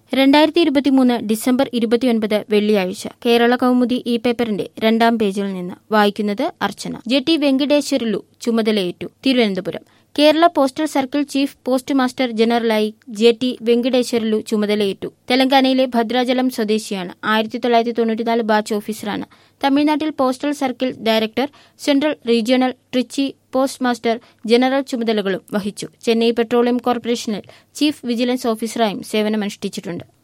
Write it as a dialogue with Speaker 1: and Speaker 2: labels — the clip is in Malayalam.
Speaker 1: രണ്ടായിരത്തി ഇരുപത്തിമൂന്ന് ഡിസംബർ ഇരുപത്തിയൊൻപത് വെള്ളിയാഴ്ച കേരള കൗമുദി ഈ പേപ്പറിന്റെ രണ്ടാം പേജിൽ നിന്ന് വായിക്കുന്നത് അർച്ചന ജെ ടി വെങ്കടേശ്വരലു ചുമതലയേറ്റു Thiruvananthapuram Kerala postal circle chief post master ജനറലായി ജെ ടി വെങ്കടേശ്വരലു ചുമതലയേറ്റു തെലങ്കാനയിലെ ഭദ്രാചലം സ്വദേശിയാണ് ആയിരത്തി തൊള്ളായിരത്തി തൊണ്ണൂറ്റിനാല് ബാച്ച് ഓഫീസറാണ് തമിഴ്നാട്ടിൽ postal circle director central regional Trichy post master general ചുമതലകളും വഹിച്ചു ചെന്നൈ പെട്രോളിയം കോർപ്പറേഷനിൽ ചീഫ് വിജിലൻസ് ഓഫീസറായും സേവനമനുഷ്ഠിച്ചിട്ടുണ്ട്